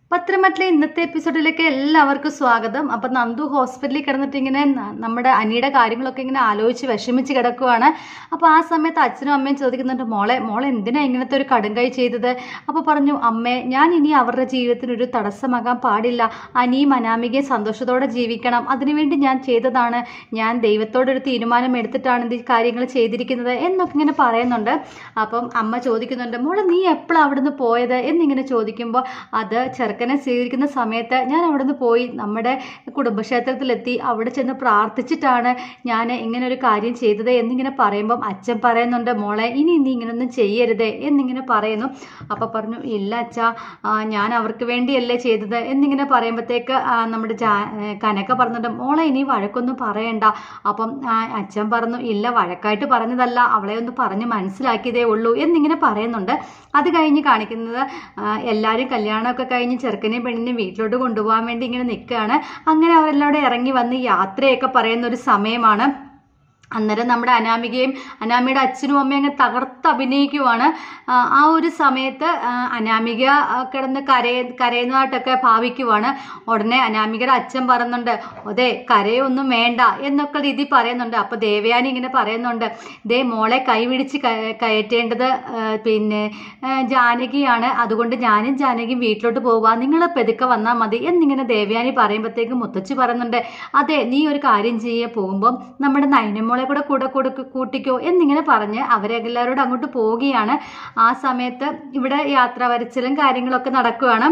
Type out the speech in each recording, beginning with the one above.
പത്രമറ്റിലെ ഇന്നത്തെ എപ്പിസോഡിലേക്ക് എല്ലാവർക്കും സ്വാഗതം അപ്പൊ നന്ദു ഹോസ്പിറ്റലിൽ കിടന്നിട്ട് ഇങ്ങനെ ന- നമ്മുടെ അനിയുടെ കാര്യങ്ങളൊക്കെ ഇങ്ങനെ ആലോചിച്ച് വിഷമിച്ച് കിടക്കുവാണ് അപ്പൊ ആ സമയത്ത് അച്ഛനും അമ്മയും ചോദിക്കുന്നുണ്ട് മോളെ മോളെ എന്തിനാ ഇങ്ങനത്തെ ഒരു കടുങ്കൈ ചെയ്തത് അപ്പൊ പറഞ്ഞു അമ്മേ ഞാൻ ഇനി അവരുടെ ജീവിതത്തിന് ഒരു തടസ്സമാകാൻ പാടില്ല അനിയും അനാമികയും സന്തോഷത്തോടെ ജീവിക്കണം അതിനുവേണ്ടി ഞാൻ ചെയ്തതാണ് ഞാൻ ദൈവത്തോടൊരു തീരുമാനം എടുത്തിട്ടാണ് ഈ കാര്യങ്ങൾ ചെയ്തിരിക്കുന്നത് എന്നൊക്കെ ഇങ്ങനെ പറയുന്നുണ്ട് അപ്പം അമ്മ ചോദിക്കുന്നുണ്ട് മോളെ നീ എപ്പോഴാണ് അവിടുന്ന് പോയത് എന്നിങ്ങനെ ചോദിക്കുമ്പോൾ അത് ചെറുക്കനെ സ്വീകരിക്കുന്ന സമയത്ത് ഞാൻ അവിടുന്ന് പോയി നമ്മുടെ കുടുംബക്ഷേത്രത്തിലെത്തി അവിടെ ചെന്ന് പ്രാർത്ഥിച്ചിട്ടാണ് ഞാൻ ഇങ്ങനെ ഒരു കാര്യം ചെയ്തത് എന്നിങ്ങനെ പറയുമ്പം അച്ഛൻ പറയുന്നുണ്ട് മോളെ ഇനി നീ ഇങ്ങനൊന്നും ചെയ്യരുതേ എന്നിങ്ങനെ പറയുന്നു അപ്പം പറഞ്ഞു ഇല്ല അച്ഛാ ആ, ഞാൻ അവർക്ക് വേണ്ടിയല്ലേ ചെയ്തത് എന്നിങ്ങനെ പറയുമ്പോഴത്തേക്ക് ആ, നമ്മുടെ ജാ ഏ, കനക പറഞ്ഞിട്ട് മോളെ ഇനി വഴക്കൊന്നും പറയണ്ട അപ്പം ആ, അച്ഛൻ പറഞ്ഞു ഇല്ല വഴക്കായിട്ട് പറഞ്ഞതല്ല അവളെ ഒന്ന് പറഞ്ഞ് മനസ്സിലാക്കിയതേ ഉള്ളൂ എന്നിങ്ങനെ പറയുന്നുണ്ട് അത് കഴിഞ്ഞ് കാണിക്കുന്നത് ആ, എല്ലാവരും കല്യാണമൊക്കെ കഴിഞ്ഞ് ചെറുക്കനെയും പെണ്ണിനെയും വീട്ടിലോട്ട് കൊണ്ടുപോകാൻ വേണ്ടി ഇങ്ങനെ നിൽക്കുകയാണ് അങ്ങനെ അവരെല്ലാവരും ഇറങ്ങി വന്ന് യാത്രയൊക്കെ പറയുന്ന ഒരു സമയമാണ് അന്നേരം നമ്മുടെ അനാമികയും അനാമികയുടെ അച്ഛനും അമ്മയും അങ്ങ് തകർത്ത് അഭിനയിക്കുവാണ് ആ, ആ ഒരു സമയത്ത് ആ, അനാമിക ആ, കിടന്ന് കരയ കരയുന്നതായിട്ടൊക്കെ ഭാവിക്കുവാണ് ഉടനെ അനാമികയുടെ അച്ഛൻ പറയുന്നുണ്ട് അതെ കരയൊന്നും വേണ്ട എന്നൊക്കെ രീതി പറയുന്നുണ്ട് അപ്പൊ ദേവയാനി ഇങ്ങനെ പറയുന്നുണ്ട് ദേ മോളെ കൈപിടിച്ച് ക- കയറ്റേണ്ടത് ആ, പിന്നെ ആ, ജാനകിയാണ് അതുകൊണ്ട് ഞാനും ജാനകിയും വീട്ടിലോട്ട് പോവാ നിങ്ങൾ പെതുക്കെ വന്നാൽ മതി എന്നിങ്ങനെ ദേവയാനി പറയുമ്പോഴത്തേക്ക് മുത്തച്ഛി പറയുന്നുണ്ട് അതെ നീ ഒരു കാര്യം ചെയ്യ പോകുമ്പം നമ്മുടെ നയനമോളെ കൂടെ കൂടെ കൊടുക്ക് കൂട്ടിക്കോ എന്നിങ്ങനെ പറഞ്ഞ് അവരെല്ലാവരോടും അങ്ങോട്ട് പോവുകയാണ് ആ സമയത്ത് ഇവിടെ യാത്രാ വരച്ചിലും കാര്യങ്ങളൊക്കെ നടക്കുകയാണ്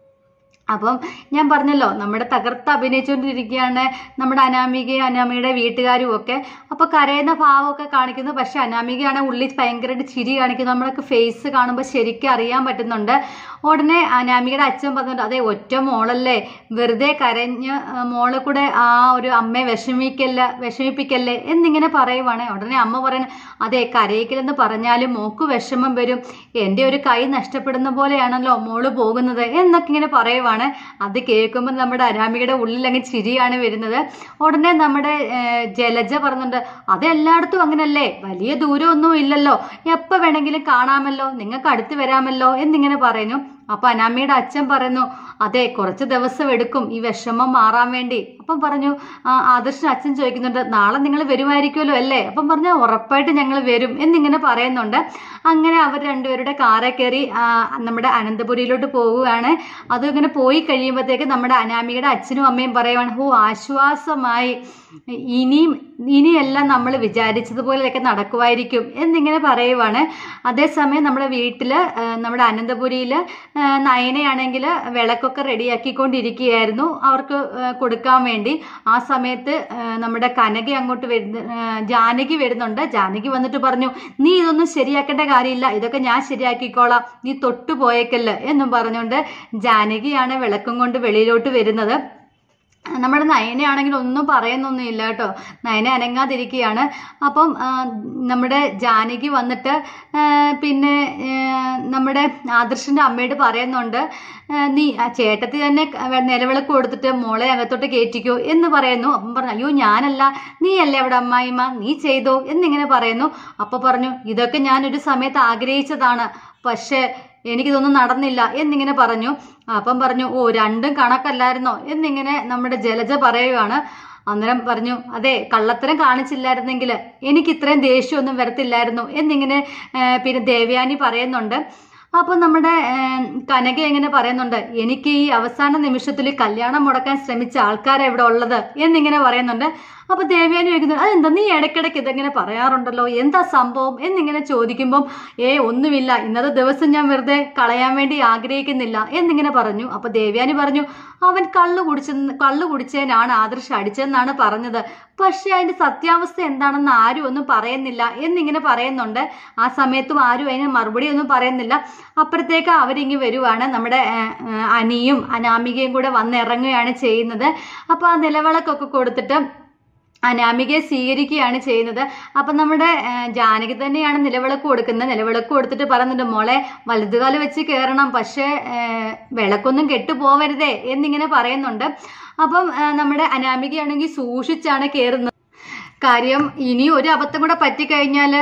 അപ്പം ഞാൻ പറഞ്ഞല്ലോ നമ്മുടെ തകർത്ത് അഭിനയിച്ചുകൊണ്ടിരിക്കുകയാണ് നമ്മുടെ അനാമികയും അനാമികയുടെ വീട്ടുകാരും ഒക്കെ അപ്പൊ കരയുന്ന ഭാവമൊക്കെ കാണിക്കുന്നു പക്ഷെ അനാമികയാണ് ഉള്ളിൽ ഭയങ്കരമായിട്ട് ചിരി കാണിക്കുന്നു നമ്മളൊക്കെ ഫേസ് കാണുമ്പോൾ ശരിക്കും അറിയാൻ പറ്റുന്നുണ്ട് ഉടനെ അനാമികയുടെ അച്ഛൻ പറഞ്ഞിട്ട് അതെ ഒറ്റ മോളല്ലേ വെറുതെ കരഞ്ഞ് ആ, മോളെ കൂടെ ആ ഒരു അമ്മയെ വിഷമിക്കല്ല വിഷമിപ്പിക്കല്ലേ എന്നിങ്ങനെ പറയുവാണ് ഉടനെ അമ്മ പറയുന്നത് അതെ കരയിക്കലെന്ന് പറഞ്ഞാലും മോക്ക് വിഷമം വരും എൻ്റെ ഒരു കൈ നഷ്ടപ്പെടുന്ന പോലെയാണല്ലോ മോള് പോകുന്നത് എന്നൊക്കെ ഇങ്ങനെ പറയുവാണ് അത് കേൾക്കുമ്പോൾ നമ്മുടെ അനാമികയുടെ ഉള്ളിൽ അങ്ങ് ചിരിയാണ് വരുന്നത് ഉടനെ നമ്മുടെ ഏർ, ജലജ പറഞ്ഞിട്ടുണ്ട് അത് എല്ലായിടത്തും അങ്ങനല്ലേ വലിയ ദൂരമൊന്നും ഇല്ലല്ലോ എപ്പോൾ വേണമെങ്കിലും കാണാമല്ലോ നിങ്ങൾക്ക് അടുത്ത് വരാമല്ലോ എന്നിങ്ങനെ പറയുന്നു അപ്പൊ അനാമിയുടെ അച്ഛൻ പറയുന്നു അതെ കുറച്ച് ദിവസം എടുക്കും ഈ വിഷമം മാറാൻ വേണ്ടി അപ്പം പറഞ്ഞു ആ, ആദർശൻ അച്ഛൻ ചോദിക്കുന്നുണ്ട് നാളെ നിങ്ങൾ വരുമായിരിക്കുമല്ലോ അല്ലേ അപ്പം പറഞ്ഞു ഉറപ്പായിട്ട് ഞങ്ങൾ വരും എന്നിങ്ങനെ പറയുന്നുണ്ട് അങ്ങനെ അവർ രണ്ടുപേരുടെ കാറെ കയറി ആ, നമ്മുടെ അനന്തപുരിയിലോട്ട് പോവുകയാണ് അത് ഇങ്ങനെ പോയി കഴിയുമ്പോഴത്തേക്ക് നമ്മുടെ അനാമികയുടെ അച്ഛനും അമ്മയും പറയുവാണ് ഓ ആശ്വാസമായി ഇനിയും ഇനിയെല്ലാം നമ്മൾ വിചാരിച്ചതുപോലെയൊക്കെ നടക്കുമായിരിക്കും എന്നിങ്ങനെ പറയുവാണ് അതേസമയം നമ്മുടെ വീട്ടിൽ നമ്മുടെ അനന്തപുരിയിൽ നയനയാണെങ്കിൽ വിളക്കൊക്കെ റെഡിയാക്കിക്കൊണ്ടിരിക്കുകയായിരുന്നു അവർക്ക് ആ, കൊടുക്കാൻ വേണ്ടി ആ സമയത്ത് ആ, നമ്മുടെ കനക അങ്ങോട്ട് വരുന്ന ആ, ജാനകി വരുന്നുണ്ട് ജാനകി വന്നിട്ട് പറഞ്ഞു നീ ഇതൊന്നും ശരിയാക്കേണ്ട കാര്യമില്ല ഇതൊക്കെ ഞാൻ ശരിയാക്കിക്കോളാം നീ തൊട്ടു പോയേക്കല്ല് എന്നും പറഞ്ഞുകൊണ്ട് ജാനകിയാണ് വിളക്കും കൊണ്ട് വെളിയിലോട്ട് വരുന്നത് നമ്മുടെ നയനയാണെങ്കിൽ ഒന്നും പറയുന്നൊന്നും ഇല്ല കേട്ടോ നയന അനങ്ങാതിരിക്കുകയാണ് അപ്പം ആ, നമ്മുടെ ജാനകി വന്നിട്ട് ആ, പിന്നെ ആ, നമ്മുടെ ആദർശിൻ്റെ അമ്മയോട് പറയുന്നുണ്ട് ആ, നീ ആ ചേട്ടത്തി തന്നെ ക- നിലവിളക്ക് കൊടുത്തിട്ട് മോളെ അകത്തോട്ട് കയറ്റിക്കോ എന്ന് പറയുന്നു അപ്പം പറഞ്ഞു അയ്യോ ഞാനല്ല നീ അല്ലേ അവിടെ അമ്മായിമ്മ നീ ചെയ്തോ എന്നിങ്ങനെ പറയുന്നു അപ്പോൾ പറഞ്ഞു ഇതൊക്കെ ഞാനൊരു സമയത്ത് ആഗ്രഹിച്ചതാണ് പക്ഷേ എനിക്കിതൊന്നും നടന്നില്ല എന്നിങ്ങനെ പറഞ്ഞു അപ്പം പറഞ്ഞു ഓ രണ്ടും കണക്കല്ലായിരുന്നോ എന്നിങ്ങനെ നമ്മുടെ ജലജ പറയുകയാണ് അന്നേരം പറഞ്ഞു അതെ കള്ളത്തരം കാണിച്ചില്ലായിരുന്നെങ്കിൽ എനിക്ക് ഇത്രയും ദേഷ്യമൊന്നും വരത്തില്ലായിരുന്നു എന്നിങ്ങനെ ആ, പിന്നെ ദേവയാനി പറയുന്നുണ്ട് അപ്പോൾ നമ്മുടെ ആ, കനക എങ്ങനെ പറയുന്നുണ്ട് എനിക്ക് ഈ അവസാന നിമിഷത്തിൽ കല്യാണം മുടക്കാൻ ശ്രമിച്ച ആൾക്കാരാ ഇവിടെ ഉള്ളത് എന്നിങ്ങനെ പറയുന്നുണ്ട് അപ്പൊ ദേവയാനി ചോദിക്കുന്നത് അതെന്താ നീ ഇടയ്ക്കിടയ്ക്ക് ഇതെങ്ങനെ പറയാറുണ്ടല്ലോ എന്താ സംഭവം എന്നിങ്ങനെ ചോദിക്കുമ്പം ഏ ഒന്നുമില്ല ഇന്നത്തെ ദിവസം ഞാൻ വെറുതെ കളയാൻ വേണ്ടി ആഗ്രഹിക്കുന്നില്ല എന്നിങ്ങനെ പറഞ്ഞു അപ്പൊ ദേവയാനി പറഞ്ഞു അവൻ കള്ളു കുടിച്ച കള്ളു കുടിച്ചതിനാണ് ആദർശ് അടിച്ചതെന്നാണ് പറഞ്ഞത് പക്ഷെ അതിന്റെ സത്യാവസ്ഥ എന്താണെന്ന് ആരും ഒന്നും പറയുന്നില്ല എന്നിങ്ങനെ പറയുന്നുണ്ട് ആ സമയത്തും ആരും അതിന് മറുപടി ഒന്നും പറയുന്നില്ല അപ്പുറത്തേക്ക് അവരിങ്ങി വരുവാണ് നമ്മുടെ ആ, ആ, അനിയും അനാമികയും കൂടെ വന്നിറങ്ങുകയാണ് ചെയ്യുന്നത് അപ്പൊ ആ നിലവിളക്കൊക്കെ കൊടുത്തിട്ട് അനാമികയെ സ്വീകരിക്കുകയാണ് ചെയ്യുന്നത് അപ്പം നമ്മുടെ ആ, ജാനകി തന്നെയാണ് നിലവിളക്ക് കൊടുക്കുന്നത് നിലവിളക്ക് കൊടുത്തിട്ട് പറയുന്നുണ്ട് മോളെ വലതുകാല് വെച്ച് കയറണം പക്ഷേ ആ, വിളക്കൊന്നും കെട്ടുപോവരുതേ എന്നിങ്ങനെ പറയുന്നുണ്ട് അപ്പം ആ, നമ്മുടെ അനാമികയാണെങ്കിൽ സൂക്ഷിച്ചാണ് കയറുന്നത് കാര്യം ഇനി ഒരു അബദ്ധം കൂടെ പറ്റിക്കഴിഞ്ഞാൽ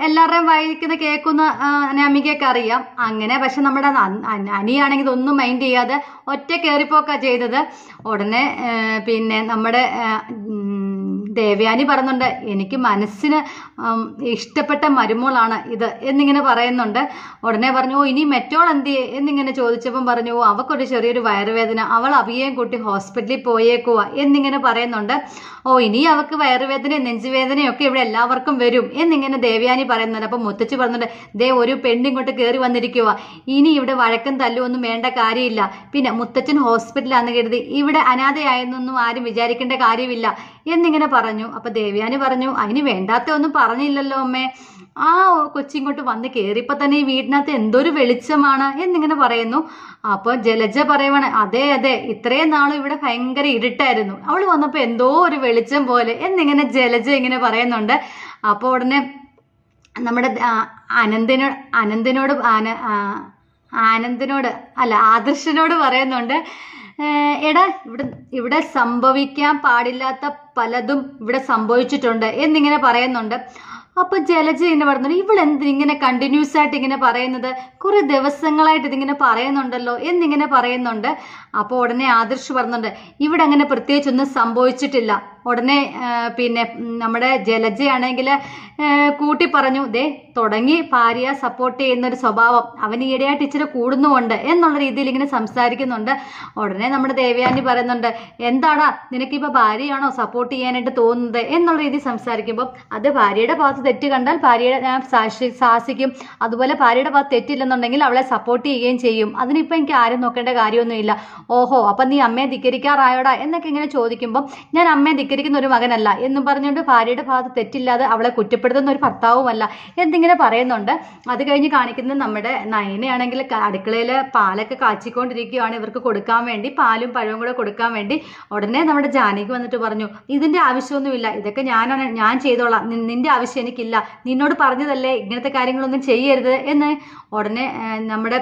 എല്ലാവരുടെയും വായിക്കുന്ന കേൾക്കുന്ന അനാമികയൊക്കെ അറിയാം അങ്ങനെ പക്ഷെ നമ്മുടെ അൻ- അൻ- അനിയാണെങ്കിൽ ഇതൊന്നും മൈൻഡ് ചെയ്യാതെ ഒറ്റ കയറിപ്പോക്കാ ചെയ്തത് ഉടനെ ആ, പിന്നെ നമ്മുടെ ആ, ഉം, ദേവയാനി പറയുന്നുണ്ട് എനിക്ക് മനസ്സിന് ഉം, ഇഷ്ടപ്പെട്ട മരുമോളാണ് ഇത് എന്നിങ്ങനെ പറയുന്നുണ്ട് ഉടനെ പറഞ്ഞു ഓ ഇനി മെറ്റോൾ എന്തിയെ എന്നിങ്ങനെ ചോദിച്ചപ്പം പറഞ്ഞു ഓ അവക്കൊരു ചെറിയൊരു വയറുവേദന അവൾ അവിയേം കൂട്ടി ഹോസ്പിറ്റലിൽ പോയേക്കുവാ എന്നിങ്ങനെ പറയുന്നുണ്ട് ഓ ഇനി അവക്ക് വയറുവേദനയും നെഞ്ചുവേദനയും ഒക്കെ ഇവിടെ എല്ലാവർക്കും വരും എന്നിങ്ങനെ ദേവയാനി പറയുന്നുണ്ട് അപ്പം മുത്തച്ഛി പറയുന്നുണ്ട് ദേ ഒരു പെണ്ണിങ്ങോട്ട് കയറി വന്നിരിക്കുക ഇനി ഇവിടെ വഴക്കും തല്ലും ഒന്നും വേണ്ട കാര്യമില്ല പിന്നെ മുത്തച്ഛൻ ഹോസ്പിറ്റലാന്ന് കരുതി ഇവിടെ അനാഥയായെന്നൊന്നും ആരും വിചാരിക്കേണ്ട കാര്യമില്ല എന്നിങ്ങനെ പറഞ്ഞു അപ്പൊ ദേവയാനി പറഞ്ഞു അതിന് വേണ്ടാത്ത ഒന്നും പറഞ്ഞില്ലല്ലോ അമ്മേ ആ കൊച്ചിങ്ങോട്ട് വന്ന് കയറിയപ്പോ തന്നെ ഈ വീടിനകത്ത് എന്തൊരു വെളിച്ചമാണ് എന്നിങ്ങനെ പറയുന്നു അപ്പൊ ജലജ പറയുവാണ് അതെ അതെ ഇത്രയും നാളും ഇവിടെ ഭയങ്കര ഇരുട്ടായിരുന്നു അവൾ വന്നപ്പോ എന്തോ ഒരു വെളിച്ചം പോലെ എന്നിങ്ങനെ ജലജ ഇങ്ങനെ പറയുന്നുണ്ട് അപ്പൊ ഉടനെ നമ്മുടെ ആ, അനന്തിനോട് അനന്തിനോട് ആന ആ, ആനന്ദിനോട് അല്ല ആദർശനോട് പറയുന്നുണ്ട് ഏഹ് എടാ ഇവിടെ ഇവിടെ സംഭവിക്കാൻ പാടില്ലാത്ത പലതും ഇവിടെ സംഭവിച്ചിട്ടുണ്ട് എന്നിങ്ങനെ പറയുന്നുണ്ട് അപ്പൊ ജലജ ഇങ്ങനെ പറയുന്നുണ്ട് ഇവളെന്ത് ഇങ്ങനെ കണ്ടിന്യൂസ് ആയിട്ട് ഇങ്ങനെ പറയുന്നത് കുറെ ദിവസങ്ങളായിട്ട് ഇതിങ്ങനെ പറയുന്നുണ്ടല്ലോ എന്നിങ്ങനെ പറയുന്നുണ്ട് അപ്പോൾ ഉടനെ ആദർശ് പറയുന്നുണ്ട് ഇവിടെ അങ്ങനെ പ്രത്യേകിച്ചൊന്നും സംഭവിച്ചിട്ടില്ല ഉടനെ ആ, പിന്നെ ഉം, നമ്മുടെ ജലജയാണെങ്കിൽ കൂട്ടി പറഞ്ഞു ദേ തുടങ്ങി ഭാര്യയെ സപ്പോർട്ട് ചെയ്യുന്ന ഒരു സ്വഭാവം അവൻ ഈയിടെയായിട്ട് ഇച്ചിരി കൂടുന്നുമുണ്ട് എന്നുള്ള രീതിയിൽ ഇങ്ങനെ സംസാരിക്കുന്നുണ്ട് ഉടനെ നമ്മുടെ ദേവയാനി പറയുന്നുണ്ട് എന്താടാ നിനക്കിപ്പോ ഭാര്യയാണോ സപ്പോർട്ട് ചെയ്യാനായിട്ട് തോന്നുന്നത് എന്നുള്ള രീതിയിൽ സംസാരിക്കുമ്പോൾ അത് ഭാര്യയുടെ ഭാഗത്ത് തെറ്റ് കണ്ടാൽ ഭാര്യയുടെ ഞാൻ സാക്ഷി ശാസിക്കും അതുപോലെ ഭാര്യയുടെ ഭാഗത്ത് തെറ്റില്ലെന്നുണ്ടെങ്കിൽ അവളെ സപ്പോർട്ട് ചെയ്യുകയും ചെയ്യും അതിനിപ്പോൾ എനിക്ക് ആരും നോക്കേണ്ട കാര്യമൊന്നുമില്ല ഓഹോ അപ്പം നീ അമ്മയെ ധിക്കരിക്കാറായോടാ എന്നൊക്കെ ഇങ്ങനെ ചോദിക്കുമ്പോൾ ഞാൻ അമ്മയെ ധിക്കരിക്കുന്ന ഒരു മകനല്ല എന്നും പറഞ്ഞുകൊണ്ട് ഭാര്യയുടെ ഭാഗത്ത് തെറ്റില്ലാതെ അവളെ കുറ്റപ്പെടുത്തുന്ന ഒരു ഭർത്താവുമല്ല എന്നിങ്ങനെ പറയുന്നുണ്ട് അത് കഴിഞ്ഞ് കാണിക്കുന്നത് നമ്മുടെ നയനയാണെങ്കിൽ അടുക്കളയിൽ പാലൊക്കെ കാച്ചിക്കൊണ്ടിരിക്കുകയാണ് ഇവർക്ക് കൊടുക്കാൻ വേണ്ടി പാലും പഴവും കൂടെ കൊടുക്കാൻ വേണ്ടി ഉടനെ നമ്മുടെ ജാനകി വന്നിട്ട് പറഞ്ഞു ഇതിന്റെ ആവശ്യമൊന്നുമില്ല ഇതൊക്കെ ഞാനാണ് ഞാൻ ചെയ്തോളാം നി- നിന്റെ ആവശ്യം എനിക്കില്ല നിന്നോട് പറഞ്ഞതല്ലേ ഇങ്ങനത്തെ കാര്യങ്ങളൊന്നും ചെയ്യരുത് എന്ന് ഉടനെ ആ, നമ്മുടെ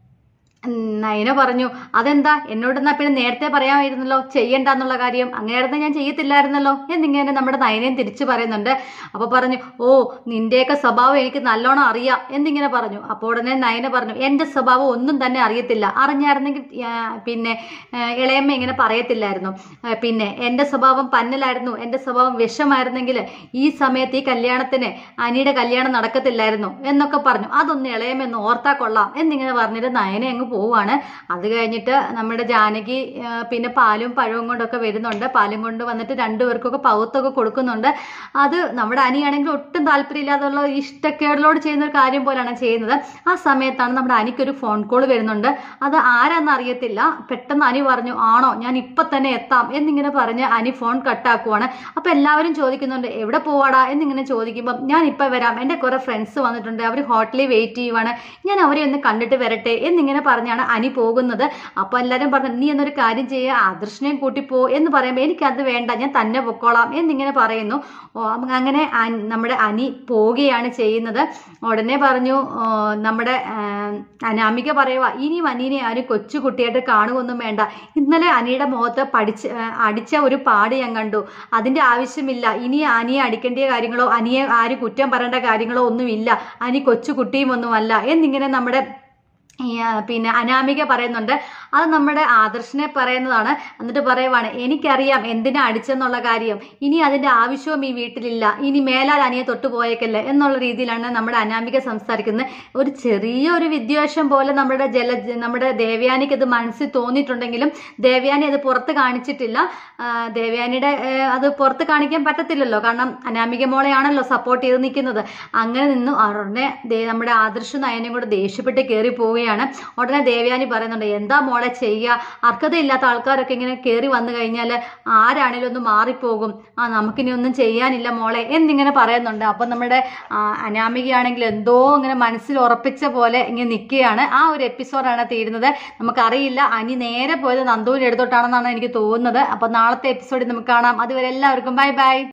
ഉം, നയന പറഞ്ഞു അതെന്താ എന്നോട് എന്നാ പിന്നെ നേരത്തെ പറയാമായിരുന്നല്ലോ ചെയ്യണ്ട എന്നുള്ള കാര്യം അങ്ങനെയായിരുന്നു ഞാൻ ചെയ്യത്തില്ലായിരുന്നല്ലോ എന്നിങ്ങനെ നമ്മുടെ നയനയും തിരിച്ചു പറയുന്നുണ്ട് അപ്പൊ പറഞ്ഞു ഓ നിന്റെയൊക്കെ സ്വഭാവം എനിക്ക് നല്ലോണം അറിയാം എന്നിങ്ങനെ പറഞ്ഞു അപ്പോൾ ഉടനെ നയന പറഞ്ഞു എന്റെ സ്വഭാവം ഒന്നും തന്നെ അറിയത്തില്ല അറിഞ്ഞായിരുന്നെങ്കിൽ ആ, പിന്നെ ആ, ഇളയമ്മ ഇങ്ങനെ പറയത്തില്ലായിരുന്നു ആ, പിന്നെ എന്റെ സ്വഭാവം പന്നലായിരുന്നു എന്റെ സ്വഭാവം വിഷമായിരുന്നെങ്കിൽ ഈ സമയത്ത് ഈ കല്യാണത്തിന് അനിയുടെ കല്യാണം നടക്കത്തില്ലായിരുന്നു എന്നൊക്കെ പറഞ്ഞു അതൊന്ന് ഇളയമ്മ ഒന്ന് ഓർത്താ കൊള്ളാം എന്നിങ്ങനെ പറഞ്ഞിട്ട് നയനെ അങ്ങ് പോവാണ് അത് കഴിഞ്ഞിട്ട് നമ്മുടെ ജാനകി ആ, പിന്നെ പാലും പഴവും കൊണ്ടൊക്കെ വരുന്നുണ്ട് പാലും കൊണ്ട് വന്നിട്ട് രണ്ടുപേർക്കൊക്കെ പൗത്തൊക്കെ കൊടുക്കുന്നുണ്ട് അത് നമ്മുടെ അനിയാണെങ്കിൽ ഒട്ടും താല്പര്യമില്ലാതുള്ള ഇഷ്ടക്കേടിലോട് ചെയ്യുന്ന ഒരു കാര്യം പോലെയാണ് ചെയ്യുന്നത് ആ സമയത്താണ് നമ്മുടെ അനിക്കൊരു ഫോൺ കോൾ വരുന്നുണ്ട് അത് ആരാന്ന് അറിയത്തില്ല പെട്ടെന്ന് അനി പറഞ്ഞു ആണോ ഞാൻ ഇപ്പൊ തന്നെ എത്താം എന്നിങ്ങനെ പറഞ്ഞ് അനി ഫോൺ കട്ടാക്കുവാണ് അപ്പൊ എല്ലാവരും ചോദിക്കുന്നുണ്ട് എവിടെ പോവാടാ എന്നിങ്ങനെ ചോദിക്കുമ്പോൾ ഞാൻ ഇപ്പൊ വരാം എൻ്റെ കുറെ ഫ്രണ്ട്സ് വന്നിട്ടുണ്ട് അവർ ഹോട്ടലിൽ വെയിറ്റ് ചെയ്യുവാണ് ഞാൻ അവരെ ഒന്ന് കണ്ടിട്ട് വരട്ടെ എന്നിങ്ങനെ പറഞ്ഞാണ് അനി പോകുന്നത് അപ്പൊ എല്ലാവരും പറഞ്ഞു നീ എന്നൊരു കാര്യം ചെയ്യുക ആദർശനെയും കൂട്ടി പോ എന്ന് പറയുമ്പോൾ എനിക്കത് വേണ്ട ഞാൻ തന്നെ പൊക്കോളാം എന്നിങ്ങനെ പറയുന്നു ഓ, അങ്ങനെ അൻ- നമ്മുടെ അനി പോവുകയാണ് ചെയ്യുന്നത് ഉടനെ പറഞ്ഞു ഓ, നമ്മുടെ ആ, അനാമിക പറയുക ഇനിയും അനീനെ ആരും കൊച്ചു കുട്ടിയായിട്ട് കാണുകയൊന്നും വേണ്ട ഇന്നലെ അനിയുടെ മുഖത്ത് പഠിച്ച് ആ, അടിച്ച ഒരു പാട് ഞാൻ കണ്ടു അതിന്റെ ആവശ്യമില്ല ഇനി അനിയെ അടിക്കേണ്ട കാര്യങ്ങളോ അനിയെ ആരും കുറ്റം പറയേണ്ട കാര്യങ്ങളോ ഒന്നുമില്ല അനി കൊച്ചു കുട്ടിയും ഒന്നുമല്ല എന്നിങ്ങനെ നമ്മുടെ ഈ, ആ, പിന്നെ അനാമിക പറയുന്നുണ്ട് അത് നമ്മുടെ ആദർശനെ പറയുന്നതാണ് എന്നിട്ട് പറയുവാണ് എനിക്കറിയാം എന്തിനാ അടിച്ചെന്നുള്ള കാര്യം ഇനി അതിന്റെ ആവശ്യവും ഈ വീട്ടിലില്ല ഇനി മേലാൽ അനിയെ തൊട്ടു പോയേക്കല്ലേ എന്നുള്ള രീതിയിലാണ് നമ്മുടെ അനാമിക സംസാരിക്കുന്നത് ഒരു ചെറിയൊരു വിദ്വേഷം പോലെ നമ്മുടെ ജല നമ്മുടെ ദേവയാനിക്ക് അത് മനസ്സിൽ തോന്നിയിട്ടുണ്ടെങ്കിലും ദേവയാനി അത് പുറത്ത് കാണിച്ചിട്ടില്ല ആ, ദേവയാനിയുടെ ഏ, അത് പുറത്ത് കാണിക്കാൻ പറ്റത്തില്ലല്ലോ കാരണം അനാമിക മോളെയാണല്ലോ സപ്പോർട്ട് ചെയ്ത് നിൽക്കുന്നത് അങ്ങനെ നിന്നു ഉടനെ ദേ- നമ്മുടെ ആദർശ നയനും കൂടെ ദേഷ്യപ്പെട്ട് കയറി പോവുകയാണ് ഉടനെ ദേവയാനി പറയുന്നുണ്ട് എന്താ മോളെ ചെയ്യുക അർഹതയില്ലാത്ത ആൾക്കാരൊക്കെ ഇങ്ങനെ കയറി വന്നു കഴിഞ്ഞാൽ ആരാണേലും ഒന്ന് മാറിപ്പോകും ആ നമുക്കിനി ഒന്നും ചെയ്യാനില്ല മോളെ എന്നിങ്ങനെ പറയുന്നുണ്ട് അപ്പം നമ്മുടെ ആ, അനാമികയാണെങ്കിൽ എന്തോ ഇങ്ങനെ മനസ്സിൽ ഉറപ്പിച്ച പോലെ ഇങ്ങനെ നിൽക്കുകയാണ് ആ ഒരു എപ്പിസോഡാണ് തീരുന്നത് നമുക്കറിയില്ല അനി നേരെ പോയത് നന്ദുവിൻ്റെ അടുത്തോട്ടാണെന്നാണ് എനിക്ക് തോന്നുന്നത് അപ്പം നാളത്തെ എപ്പിസോഡിൽ നമുക്ക് കാണാം അതുവരെ എല്ലാവർക്കും ബൈ ബൈ